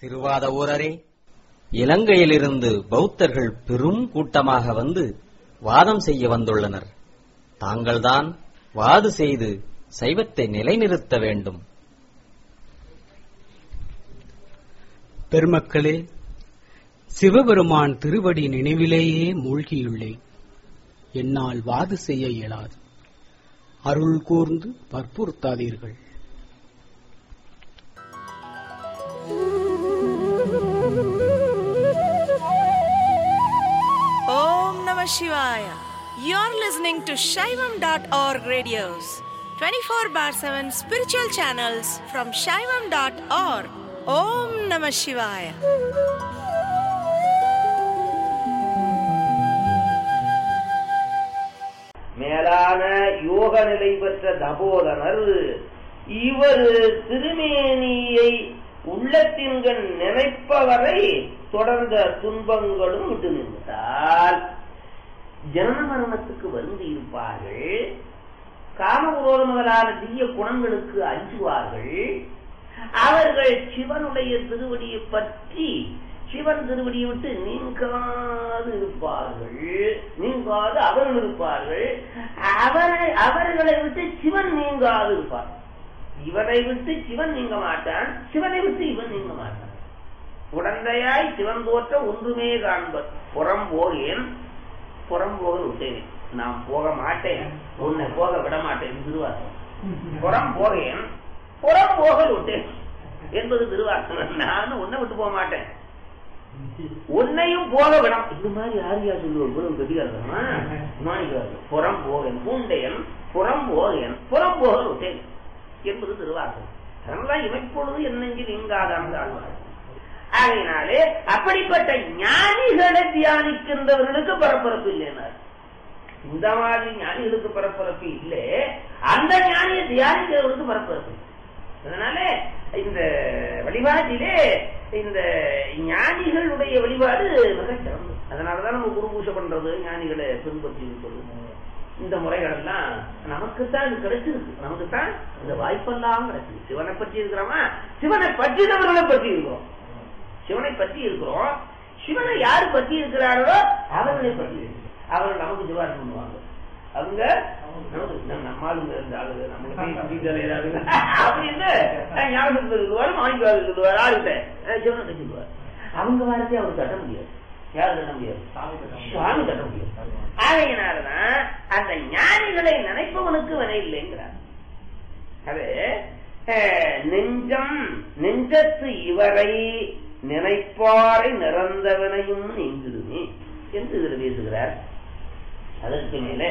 திருவாத ஊரரே இலங்கையிலிருந்து பௌத்தர்கள் பெரும் கூட்டமாக வந்து வாதம் செய்ய வந்துள்ளனர் தாங்கள்தான் வாது செய்து சைவத்தை நிலைநிறுத்த வேண்டும் பெருமக்களே சிவபெருமான் திருவடி நினைவிலேயே மூழ்கியுள்ளேன் என்னால் வாது செய்ய இயலாது அருள் கூர்ந்து வற்புறுத்தாதீர்கள் Om Namah Shivaya. You're listening to Shaivam.org radios, 24 bar 7 spiritual channels from Shaivam.org. Om Namah Shivaya. மேலான யோக நிலை பெற்ற தபோதனர் இவர் திருமேனியை உள்ளத்தின்கண் நினைப்பவரை தொடர்ந்த துன்பங்களும் விட்டு நின்றால் ஜனன மரணத்துக்கு வந்து இருப்பார்கள் காமகுரோத முதலான தீய குணங்களுக்கு அஞ்சுவார்கள் அவர்கள் சிவனுடைய திருவடியை பற்றி சிவன் திருவடியை விட்டு நீங்காது இருப்பார்கள் நீங்காது அவர்கள் இருப்பார்கள் அவரை அவர்களை விட்டு சிவன் நீங்காது இருப்பார் இவனை விட்டு சிவன் நீங்க மாட்டான் சிவனை விட்டு இவன் நீங்க மாட்டான் உடந்தையாய் சிவன் தோற்ற ஒன்றுமே காண்பர் புறம் போகேன் புறம் போக விட்டேன் நான் போக மாட்டேன் உன்னை போக விட மாட்டேன் திருவாசகம் புறம் போகேன் புறம் போக விட்டேன் என்பது திருவாசகம் நான் உன்னை விட்டு போக மாட்டேன் உன்னையும் போக விடம் இந்த மாதிரி யார் யார் சொல்லுவோம் குரு கதிகாரமா புறம் போகன் பூண்டையன் புறம் போகன் புறம் போக விட்டேன் என்பது திருவாசகம் அதனாலதான் இமைப்பொழுது என்னெஞ்சு நீங்காதான் ஆழ்வார் ஆகையினாலே அப்படிப்பட்ட ஞானிகளை தியானிக்கின்றவர்களுக்கு பரபரப்பு இல்லைனார் இந்த மாதிரி ஞானிகளுக்கு பரபரப்பு இல்லை அந்த ஞானியை தியானிக்கிறவர்களுக்கு பரபரப்பு அதனால இந்த வழிபாட்டிலே இந்த ஞானிகளுடைய வழிபாடு மிக சிறந்தது அதனாலதான் நம்ம குரு பூஜை பண்றது ஞானிகளை பின்பற்றி இருப்பது இந்த முறைகள் எல்லாம் நமக்குத்தான் இது கிடைச்சிருக்கு நமக்குத்தான் இந்த வாய்ப்பெல்லாம் கிடைச்சிருக்கு சிவனை பற்றி இருக்கிறோமா சிவனை பற்றினவர்களை பற்றி இருக்கிறோம் சிவனை பற்றி இருக்கிறோம் சிவனை யாரு பற்றி இருக்கிறார்களோ அவர்களை பற்றி இருக்கிறோம் அவர்கள் நமக்கு ஜிவாரம் பண்ணுவாங்க அவங்க நம்மளுங்க இந்த ஆளுங்க நம்மளுக்கு அப்படின்னு ஞாபகத்தில் சொல்லுவாரு மாணிக்காவது சொல்லுவார் ஆளுகிட்ட சிவனை சொல்லுவார் அவங்க வாரத்தை அவர் கட்ட முடியாது யாரு கட்ட முடியாது சுவாமி கட்ட முடியாது ஆகையினாலதான் அந்த ஞானிகளை நினைப்பவனுக்கு வினை இல்லைங்கிறார் அது நெஞ்சம் நெஞ்சத்து இவரை நினைப்பாரை நிறந்தவனையும் நீங்கிடுமே என்று இதில் பேசுகிறார் அதற்கு மேலே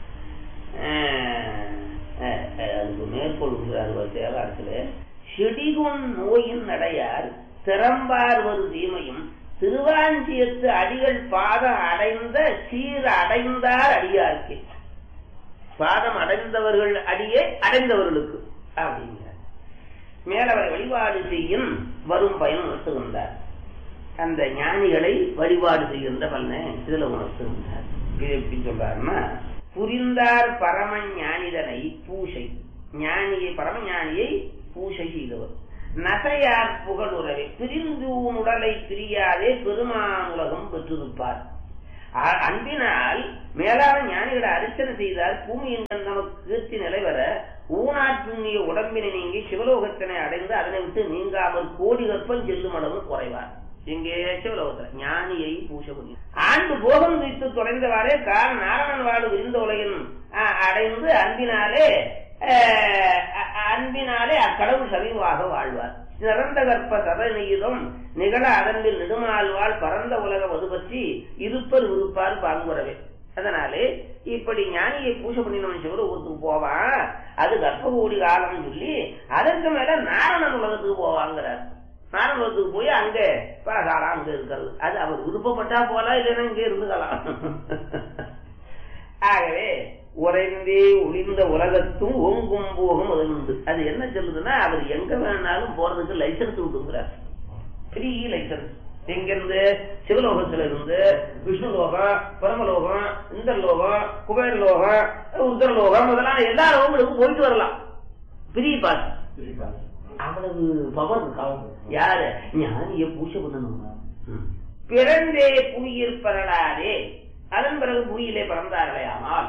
அதுக்கு மேற்கொள்கிறார் தேவாரத்தில் செடிகுன் நோயின் நடையார் திறம்பார் ஒரு தீமையும் திருவாஞ்சியத்து அடிகள் பாதம் அடைந்த சீர் அடைந்தார் அடியார்க்கு பாதம் அடைந்தவர்கள் அடியே அடைந்தவர்களுக்கு அப்படிங்கிறார் மேலவர் வழிபாடு செய்யும் வரும் பயன் உணர்த்துகின்றார் அந்த ஞானிகளை வழிபாடு செய்கின்ற பலனை இதுல உணர்த்துகின்றார் இது எப்படி சொல்றாருன்னா புரிந்தார் பரம ஞானிதனை பூஷை ஞானியை பரம ஞானியை பூஷை செய்தவர் நசையார் புகழுறவே பிரிந்து உடலை பிரியாதே பெருமான் உலகம் பெற்றிருப்பார் அன்பினால் மேலான ஞானிகளை அர்ச்சனை செய்தால் பூமியின் நமக்கு கீர்த்தி நிலைவர ஊனாற்றுண்ணிய உடம்பினை நீங்கி சிவலோகத்தினை அடைந்து அதனை விட்டு நீங்காமல் கோடி கற்பம் செல்லும் அளவு குறைவார் இங்கே சிவலோகத்தில் ஞானியை பூச முடியும் ஆண்டு போகம் வைத்து தொலைந்தவாறே கார் நாராயணன் வாடு விரிந்த உலகின் அடைந்து அன்பினாலே அன்பினாலே அக்கடவுள் சவிவாக வாழ்வார் சிறந்த கற்ப சதநீதம் நிகழ அதன்பில் நெடுமாழ்வாள் பரந்த உலக வது பற்றி இருப்பர் விருப்பார் பாங்குறவே அதனாலே இப்படி ஞானியை பூஜை பண்ணினவன் சிவலோகத்துக்கு போவான் அது கர்ப்ப கோடி காலம் சொல்லி அதற்கு மேல நாரணன் உலகத்துக்கு போவாங்கிறார் நாரணத்துக்கு போய் அங்க பலகாலம் அங்க இருக்கிறது அது அவர் விருப்பப்பட்டா போலாம் இல்லைன்னா இங்க இருந்துக்கலாம் ஆகவே உறைந்தே ஒளிந்த உலகத்தும் ஓங்கும் போகும் அது உண்டு அது என்ன சொல்லுதுன்னா அவர் எங்க வேணாலும் போறதுக்கு லைசன்ஸ் விட்டுங்கிறார் ஃப்ரீ லைசன்ஸ் எங்கிருந்து சிவலோகத்துல இருந்து விஷ்ணு லோகம் பரமலோகம் இந்தர்லோகம் குபேரலோகம் உத்தரலோகம் முதலான எல்லா லோகங்களுக்கும் போயிட்டு வரலாம் ஃப்ரீ பாஸ் அவ்வளவு பவர் இருக்காவும் யாரு ஞானிய பூஜை பண்ணணும் ம். பிறந்தே புவியில் பெறலாதே அதன் பிறகு புவியிலே பிறந்தார்களேயானால்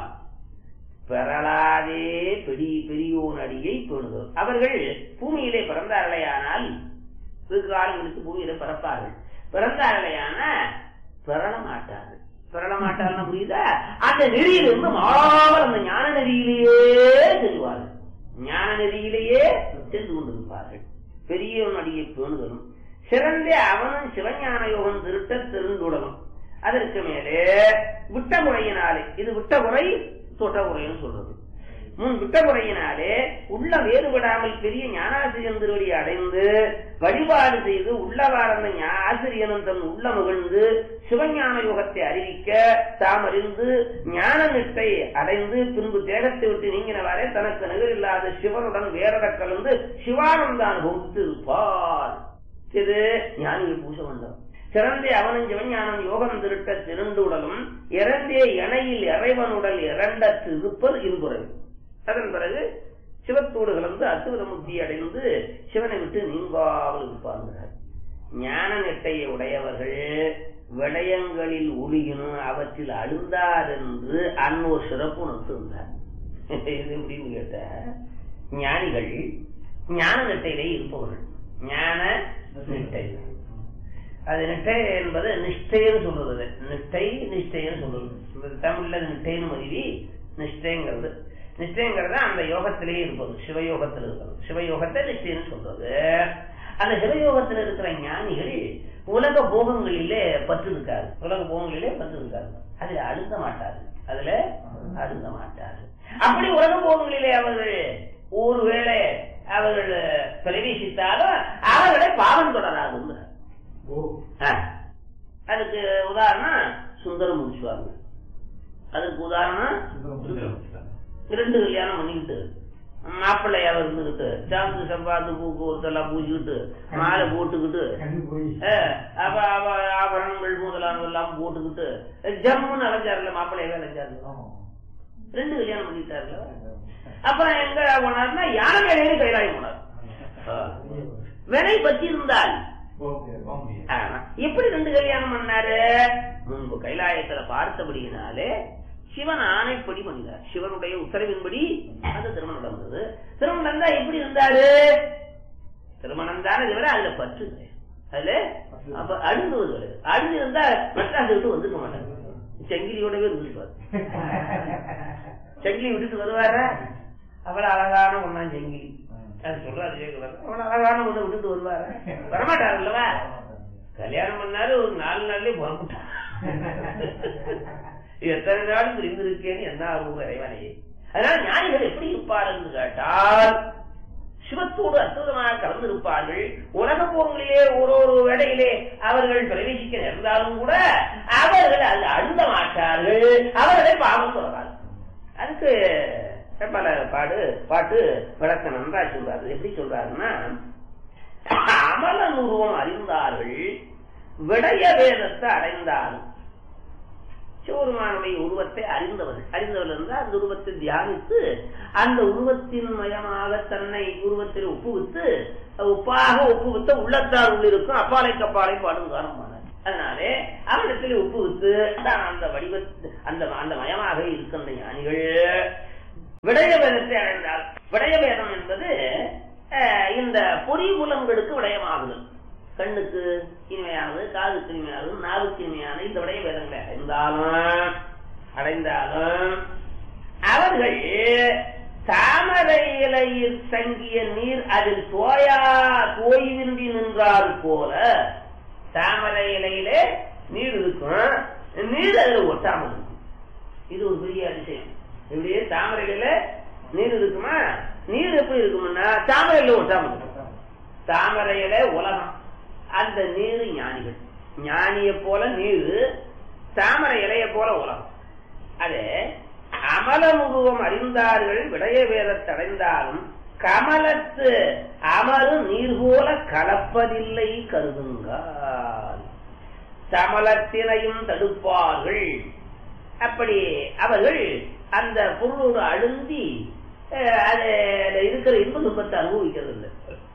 பெறலாதே பெரி பெரியோன் அடியை பேணுதல் அவர்கள் பூமியிலே பிறந்தார்களேயானால் வெகு காலங்களுக்கு பூமியில பிறப்பார்கள் பிறந்தார்களேயான பெறல மாட்டார்கள் பெறல மாட்டார்கள் புரியுதா அந்த நெறியிலிருந்து மாறாமல் அந்த ஞான நெறியிலேயே செல்வார்கள் ஞான நெறியிலேயே சென்று கொண்டிருப்பார்கள் பெரியவன் அடியை பேணுதலும் சிறந்த அவனும் சிவஞான யோகம் திருட்ட திருந்துடலும் அதற்கு மேலே விட்ட முறையினாலே இது விட்ட முறை தொட்ட முறைன்னு சொல்றது முன் விட்ட முறையினாலே உள்ள வேறுபடாமல் பெரிய ஞானாசிரியன் திருவடி அடைந்து வழிபாடு செய்து உள்ளவார்ந்த ஞா- ஆசிரியனும் தன் உள்ள மகிழ்ந்து சிவஞான யோகத்தை அறிவிக்க தாம் அறிந்து ஞான நிட்டை அடைந்து பின்பு தேகத்தை விட்டு நீங்கினவாறே தனக்கு நிகரில்லாத சிவனுடன் வேறட கலந்து சிவானந்த அனுபவித்து இருப்பார் இது ஞானியை பூச வந்தோம் சிறந்தே அவனும் சிவஞானம் யோகம் திருட்ட திரண்டு உடலும் இறந்தே இணையில் இறைவனுடல் இரண்ட திருப்பல் இன்புறவு அதன் பிறகு சிவத்தோடு கலந்து அசுவர முக்தி அடைந்து சிவனை விட்டு நீங்காமல் இருப்பார்கள் ஞான நெட்டையை உடையவர்கள் விடயங்களில் ஒளியினும் அவற்றில் அழுந்தார் என்று அன்னோர் சிறப்பு உணர்த்திருந்தார் இது எப்படின்னு கேட்ட ஞானிகள் ஞான நெட்டையிலே இருப்பவர்கள் ஞான நிட்டை அது நிட்டை என்பது நிஷ்டைன்னு சொல்றது நிட்டை நிஷ்டைன்னு சொல்றது இந்த தமிழ்ல நிட்டைன்னு மருவி நிஷ்டைங்கிறது நிஷ்டைங்கிறது அந்த யோகத்திலேயே இருப்பது சிவயோகத்தில் இருக்கிறது சிவயோகத்தை நிஷ்டைன்னு சொல்றது அந்த சிவயோகத்தில் இருக்கிற ஞானிகள் உலக போகங்களிலே பற்று இருக்காது உலக போகங்களிலே பற்று இருக்காது அதுல அழுந்த மாட்டாரு அதுல அழுந்த மாட்டாரு அப்படி உலக போகங்களிலே அவர்கள் ஒருவேளை அவர்கள் பிரவேசித்தாலும் அவர்களை பாவம் தொடராது அதுக்கு உதாரணம் சுந்தரம் முடிச்சுவாங்க அதுக்கு உதாரணம் ரெண்டு கல்யாணம் பண்ணிக்கிட்டு மாப்பிள்ளையா இருந்துகிட்டு சாந்து சம்பாந்து பூக்கோத்தெல்லாம் பூச்சிக்கிட்டு மாலை போட்டுக்கிட்டு அஹ், அப்ப அவ ஆபரணங்கள் முதலானது எல்லாம் போட்டுக்கிட்டு ஜம்முன்னு அலைஞ்சாருல மாப்பிள்ளையவே அலைஞ்சாரு ரெண்டு கல்யாணம் பண்ணிட்டாருல அப்புறம் எங்க போனார்னா யானை மேலேயே கைலாயம் போனார் அஹ். வினை பற்றி இருந்தால் ஆமா. எப்படி ரெண்டு கல்யாணம் பண்ணாரு முன்பு கைலாயத்துல பார்த்தபடியினாலே சிவன் ஆணைப்படி பண்ணினார் சிவனுடைய உத்தரவின்படி அந்த திருமணம் நடந்தது திருமணம் நடந்தா எப்படி இருந்தாரு திருமணம் தானே தவிர அதுல பற்று கிடையாது. அதுல அப்ப அழுந்துவது கிடையாது அழுந்து இருந்தா மற்றாந்து விட்டு வந்துருக்க மாட்டாங்க செங்கிலியோடவே இருந்துருப்பாரு செங்கிலி விட்டுட்டு வருவார அவ்வளவு அழகான ஒண்ணா செங்கிலி அது சொல்றாரு கேட்கலாம் அவ்வளவு அழகான ஒண்ணு விட்டுட்டு வருவாரு வரமாட்டாரு அல்லவா கல்யாணம் பண்ணாரு ஒரு நாலு நாள்லயே புறப்பட்டார் எத்தனை நாள் பிரிந்திருக்கேன்னு என்ன ஆகும் இறைவனே அதனால ஞானிகள் எப்படி இருப்பார்கள் கேட்டால் சிவத்தோடு அற்புதமாக கலந்திருப்பார்கள் உலக போங்களிலே ஒரு ஒரு வேளையிலே அவர்கள் பிரவேசிக்க நேர்ந்தாலும் கூட அவர்கள் அது அழுந்த மாட்டார்கள் அவர்களை பாவம் சொல்றார்கள் அதுக்கு பல பாடு பாட்டு விளக்கம் நன்றா சொல்றாரு எப்படி சொல்றாருன்னா அமலன் உருவம் அறிந்தார்கள் விடய வேதத்தை அடைந்தாலும் சிவருமானுடைய உருவத்தை அறிந்தவர்கள் அறிந்தவர்கள் என்றால் அந்த உருவத்தை தியானித்து அந்த உருவத்தின் மயமாக தன்னை உருவத்தில் ஒப்புவித்து உப்பாக ஒப்புவித்த உள்ளத்தால் உள்ளிருக்கும் அப்பாலை கப்பாலை பாடும் காரணமானார் அதனாலே அவனிடத்தில் ஒப்புவித்து தான் அந்த வடிவ அந்த அந்த மயமாக இருக்கின்ற ஞானிகள் விடய வேதத்தை அடைந்தால் விடய வேதம் என்பது அஹ், இந்த பொறி புலங்களுக்கு விடயமாகுதல் கண்ணுக்கு இனிமையானது காதுக்கு இனிமையானது நாவுக்கு இனிமையான இந்த விடய வேதங்களை அடைந்தாலும் அடைந்தாலும் அவர்கள் தாமரை இலையில் தங்கிய நீர் அதில் தோயா தோய்வின்றி நின்றால் போல தாமரை இலையிலே நீர் இருக்கும் நீர் அதில் ஒட்டாமல் இருக்கும் இது ஒரு பெரிய அதிசயம் இப்படியே தாமரையில நீர் இருக்குமா நீர் எப்படி இருக்கும்னா தாமரையில ஒட்டாமல் இருக்கும் தாமரையில உலகம் அந்த நீர் ஞானிகள் ஞானிய போல நீர் தாமரை இலைய போல உலகம் அது அமலமுருவம் அறிந்தார்கள் விடய வேதத்தடைந்தாலும் கமலத்து அமரு நீர் போல கலப்பதில்லை கருதுங்கால் சமலத்தினையும் தடுப்பார்கள் அப்படி அவர்கள் அந்த பொருளோடு அழுந்தி அஹ், அது அதுல இருக்கிற இன்ப துன்பத்தை அனுபவிக்கிறது இல்லை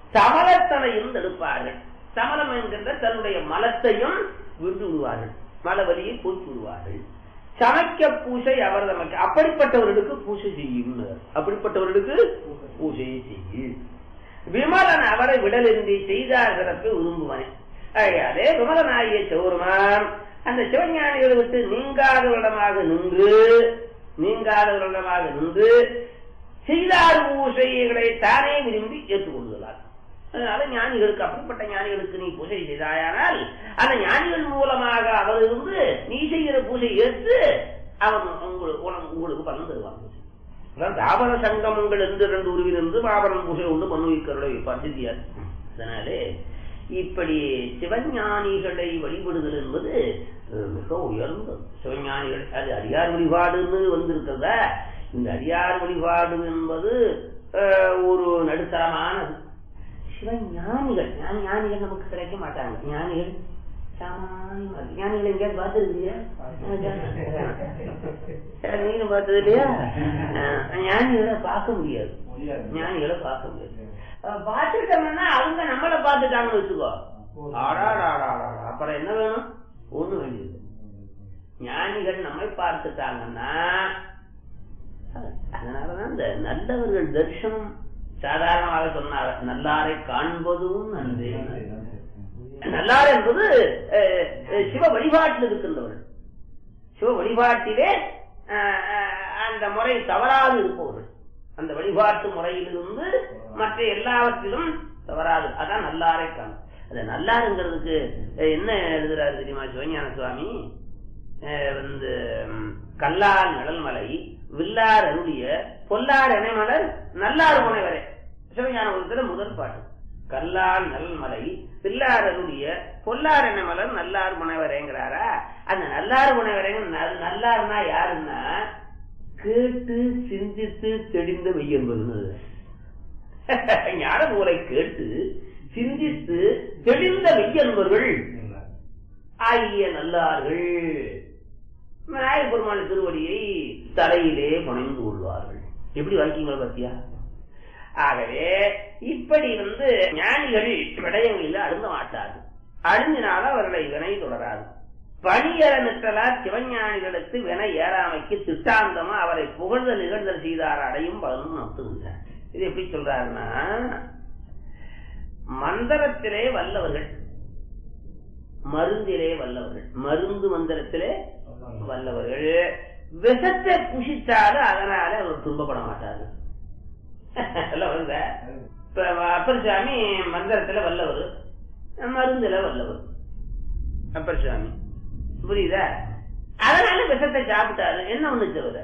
சமலத்தனையும் தடுப்பார்கள் சமலம் என்கின்ற தன்னுடைய மலத்தையும் விட்டு விடுவார்கள் மலவலியை போக்கி விடுவார்கள் சமைக்க பூசை அவர் நமக்கு அப்படிப்பட்டவர்களுக்கு பூசை செய்யும் அப்படிப்பட்டவர்களுக்கு பூஜையை செய்யும் விமலன் அவரை விடலின்றி செய்தார் சிறப்பை விரும்புவனே ஆகையாலே விமலனாகிய சௌரமான் அந்த சிவஞானிகளை விட்டு நீங்காதவரிடமாக நின்று நீங்காதவரிடமாக நின்று செய்தார் பூசைகளை தானே விரும்பி ஏற்றுக்கொள்கிறார் அதனால ஞானிகளுக்கு அப்படிப்பட்ட ஞானிகளுக்கு நீ பூஜை செய்தாயானால் அந்த ஞானிகள் மூலமாக அவர் இருந்து நீ செய்கிற பூஜை ஏற்று அவன் உங்களுக்கு உனக்கு- உங்களுக்கு பலன் தருவாங்க அதான் தாபர சங்கமங்கள் இருந்து ரெண்டு உருவிலிருந்து பாபரன் பூஜை உண்டு மனுவிக்கருளை பசித்தியார் அதனாலே இப்படி சிவஞானிகளை வழிபடுதல் என்பது அஹ், மிக உயர்ந்தது சிவஞானிகள் அது அடியார் வழிபாடுன்னு வந்திருக்கிறதா இந்த அடியார் வழிபாடு என்பது அஹ், ஒரு நடுத்தரமானது சிவஞானிகள் ஞானி ஞானிகள் நமக்கு கிடைக்க மாட்டாங்க ஞானிகள் சாமானியமா இருக்கு. ஞானிகள் எங்கேயாவது பார்த்துருக்கீங்க நீங்களும் பார்த்தது இல்லையா அஹ், ஞானிகளை பார்க்க முடியாது ஞானிகளை பார்க்க முடியாது அஹ், பார்த்துட்டோம்னா அவங்க நம்மளை பார்த்துட்டாங்கன்னு வச்சுக்கோ ஆடாடாடாடா அப்புறம் என்ன வேணும் ஒண்ணு வேண்டியது ஞானிகள் நம்மை பார்த்துட்டாங்கன்னா அதனாலதான் இந்த நல்லவர்கள் தரிசனம் சாதாரணமாக சொன்னார் நல்லாரை காண்பதும் நன்றே நல்லார் என்பது அஹ், அஹ், சிவ வழிபாட்டில் இருக்கின்றவர்கள் சிவ வழிபாட்டிலே அஹ், அஹ், அந்த முறை தவறாது இருப்பவர்கள் அந்த வழிபாட்டு முறையிலிருந்து மற்ற எல்லாவற்றிலும் தவறாது அதான் நல்லாரை காணும் அந்த நல்லாருங்கிறதுக்கு அஹ், என்ன எழுதுறாரு தெரியுமா சிவஞான சுவாமி அஹ், வந்து ம், கல்லார் நிழல்மலை வில்லார் அருளிய பொல்லார் இணைமலர் நல்லார் முனைவரே சிவஞான ஒருத்தர முதல் பாட்டு கல்லார் நல்மலை பில்லார் அருளிய பொல்லார் இணைமலர் நல்லார் முனைவரேங்கிறாரா அந்த நல்லார் முனைவரேங்க நல்- நல்லார்னா யாருன்னா கேட்டு சிந்தித்து தெளிந்த மெய்யன்பதுன்னு ஞான நூலை கேட்டு சிந்தித்து தெளிந்த மெய்யன்பர்கள் ஆகிய நல்லார்கள் விநாயகப் பெருமாள் திருவடியை தலையிலே புனைந்து கொள்வார்கள் எப்படி வாக்கியங்களை பத்தியா ஆகவே இப்படி வந்து ஞானிகள் விடயங்களில் அழுந்த மாட்டார்கள் அழுந்தினால அவர்களை வினை தொடராது பணியற நிற்றலா சிவஞானிகளுக்கு வினை ஏறாமைக்கு திட்டாந்தமா அவரை புகழ்ந்த நிகழ்தல் செய்தார் அடையும் பலனும் நடத்துகின்றார் இது எப்படி சொல்றாருன்னா மந்திரத்திலே வல்லவர்கள் மருந்திலே வல்லவர்கள் மருந்து மந்திரத்திலே வல்லவர்கள் விஷத்தை புஷித்தாலும் அதனால அவர் துன்பப்பட மாட்டார்கள் எல்லாம் வருதா? இப்ப அப்பர் சாமி மந்திரத்துல வல்லவர் மருந்துல வல்லவர் அப்பர் சாமி புரியுதா அதனால விஷத்தை சாப்பிட்டாரு என்ன ஒண்ணு தவிர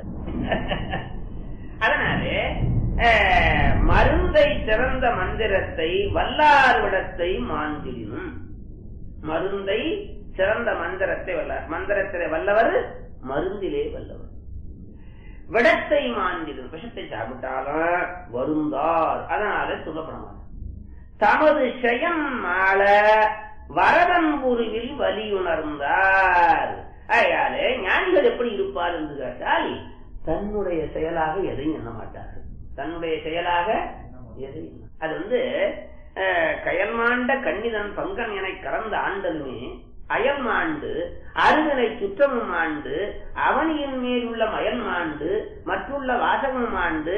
அதனாலே அஹ், மருந்தை சிறந்த மந்திரத்தை வல்லார் விடத்தை மாந்திரினும் மருந்தை சிறந்த மந்திரத்தை வல்லார் மந்திரத்திலே வல்லவர் மருந்திலே வல்லவர் விடத்தை மாந்திடும் விஷத்தை சாப்பிட்டாலும் வருந்தார் அதனால சொல்லப்பட மாட்டார் தமது செயம் மாள வரதன்புருவில் வலியுணர்ந்தார் ஆகையாலே ஞானிகள் எப்படி இருப்பார் என்று கேட்டால் தன்னுடைய செயலாக எதையும் எண்ண மாட்டார்கள் தன்னுடைய செயலாக எதையும் எண்ண- அது வந்து அஹ், கயல்மாண்ட கண்ணிதன் பங்கன் என கறந்த ஆண்டலுமே அயல் மாண்டு அருகனை சுற்றமும் ஆண்டு அவனியின் மேல் உள்ள மயல் மாண்டு மற்றுள்ள வாசகமும் ஆண்டு